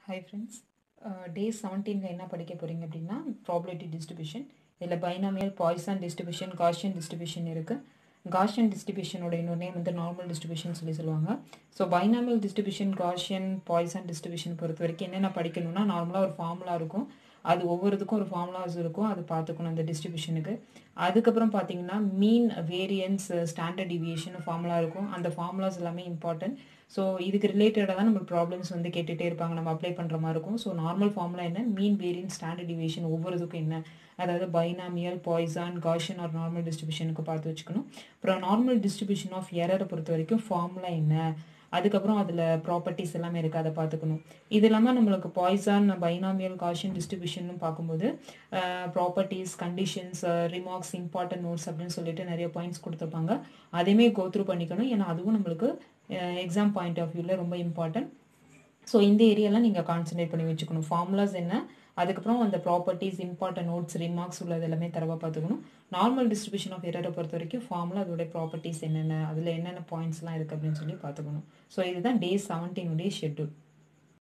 hi friends டே செவன்டீனில் என்ன படிக்க போகிறீங்க அப்படின்னா ப்ராபிலிட்டி டிஸ்ட்ரிபியூஷன் இதில் binomial Poisson distribution Gaussian distribution இருக்குது காஷியன் டிஸ்ட்ரிபியூஷனோட இன்னொரு நேம் வந்து நார்மல் டிஸ்ட்ரிபியூஷன் சொல்லி சொல்லுவாங்க so binomial distribution Gaussian Poisson distribution பொறுத்த வரைக்கும் என்னென்ன படிக்கணும்னா நார்மலாக ஒரு ஃபார்முலா இருக்கும் அது ஒவ்வொருத்துக்கும் ஒரு ஃபார்முலாஸ் இருக்கும் அது பார்த்துக்கணும் அந்த டிஸ்ட்ரிபியூஷனுக்கு அதுக்கப்புறம் பார்த்தீங்கன்னா mean variance standard deviation formula இருக்கும் அந்த ஃபார்முலாஸ் எல்லாமே இம்பார்ட்டன்ட் ஸோ இதுக்கு ரிலேட்டடாக தான் நம்ம ப்ராப்ளம்ஸ் வந்து கேட்டுகிட்டே இருப்பாங்க நம்ம அப்ளை பண்ணுற மாதிரி இருக்கும் ஸோ நார்மல் ஃபார்முலா என்ன மீன் வேரியன்ஸ் ஸ்டாண்டர்ட் டிவியேஷன் ஒவ்வொருத்துக்கும் என்ன அதாவது binomial Poisson Gaussian or normal டிஸ்ட்ரிபியூஷனுக்கு பார்த்து வச்சுக்கணும் அப்புறம் நார்மல் டிஸ்ட்ரிபியூஷன் ஆஃப் எரரை பொறுத்த வரைக்கும் ஃபார்முலா என்ன அதுக்கப்புறம் அதில் ப்ராப்பர்ட்டிஸ் எல்லாமே இருக்குது அதை பார்த்துக்கணும் இது இல்லாமல் நம்மளுக்கு பாய்சான் பைனாமியல் காஷன் டிஸ்ட்ரிபியூஷன் பார்க்கும்போது properties conditions remarks important notes அப்படின்னு சொல்லிட்டு நிறைய பாயிண்ட்ஸ் கொடுத்துருப்பாங்க அதையுமே கோத்ரூ பண்ணிக்கணும் ஏன்னா அதுவும் நம்மளுக்கு எக்ஸாம் பாயிண்ட் ஆஃப் வியூவில் ரொம்ப இம்பார்ட்டன்ட் ஸோ இந்த ஏரியாலாம் நீங்கள் கான்சன்ட்ரேட் பண்ணி வச்சுக்கணும் ஃபார்முலாஸ் என்ன அதுக்கப்புறம் அந்த ப்ராப்பர்ட்டிஸ் இம்பார்ட்டன்ட் நோட்ஸ் ரிமார்க்ஸ் உள்ளது எல்லாமே தரவாக பார்த்துக்கணும் நார்மல் டிஸ்ட்ரிபியூஷன் ஆஃப் எரரை பொறுத்த வரைக்கும் ஃபார்முலா அதோடைய ப்ராப்பர்ட்டிஸ் என்னென்ன அதில் என்னென்ன பாயிண்ட்ஸ்லாம் இருக்குது அப்படின்னு சொல்லி பார்த்துக்கணும் ஸோ இதுதான் டே செவன்டீனுடைய ஷெட்யூல்